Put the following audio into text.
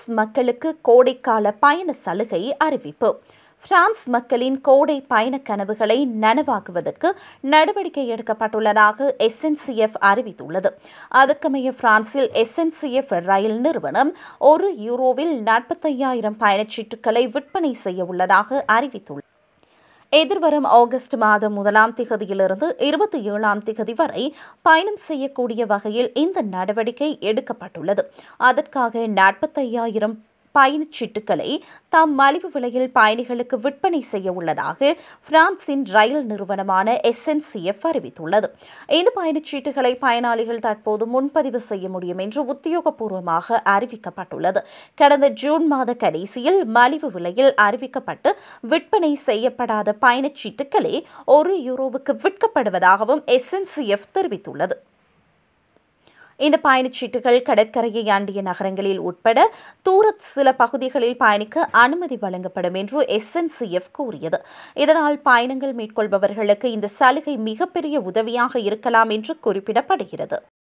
மக்களுக்கு கோடைக்கால பயண சலுகை அறிவிப்பு பிரான்ஸ் மக்களின் கோடை பயண கனவுகளை நனவாக்குவதற்கு நடவடிக்கை எடுக்கப்பட்டுள்ளதாக எஸ்என்சிஎஃப் அறிவித்துள்ளது அதற்கமைய பிரான்சில் எஸ்என்சிஎஃப் ரயில் நிறுவனம் ஒரு யூரோவில் நாற்பத்தையாயிரம் பயணச்சீட்டுகளை விற்பனை செய்ய உள்ளதாக அறிவித்துள்ளது எதிர்வரும் ஆகஸ்ட் மாதம் முதலாம் திகதியிலிருந்து இருபத்தி ஏழாம் திகதி வரை பயணம் செய்யக்கூடிய வகையில் இந்த நடவடிக்கை எடுக்கப்பட்டுள்ளது அதற்காக நாற்பத்தையாயிரம் பயணச்சீட்டுகளை தாம் மலிவு விலையில் பயணிகளுக்கு விற்பனை செய்ய உள்ளதாக பிரான்சின் ரயில் நிறுவனமான எஸ்என்சிஎஃப் அறிவித்துள்ளது இந்த பயணச்சீட்டுகளை பயனாளிகள் தற்போது முன்பதிவு செய்ய முடியும் என்று உத்தியோகபூர்வமாக அறிவிக்கப்பட்டுள்ளது கடந்த ஜூன் மாத கடைசியில் மலிவு விலையில் அறிவிக்கப்பட்டு விற்பனை செய்யப்படாத பயணச்சீட்டுகளே ஒரு யூரோவுக்கு விற்கப்படுவதாகவும் எஸ்என்சிஎஃப் தெரிவித்துள்ளது இந்த பயணச்சீட்டுகள் கடற்கரையை ஆண்டிய நகரங்களில் உட்பட தூர சில பகுதிகளில் பயணிக்க அனுமதி வழங்கப்படும் என்று எஸ்என்சிஎஃப் கூறியது இதனால் பயணங்கள் மேற்கொள்பவர்களுக்கு இந்த சலுகை மிகப்பெரிய உதவியாக இருக்கலாம் என்று குறிப்பிடப்படுகிறது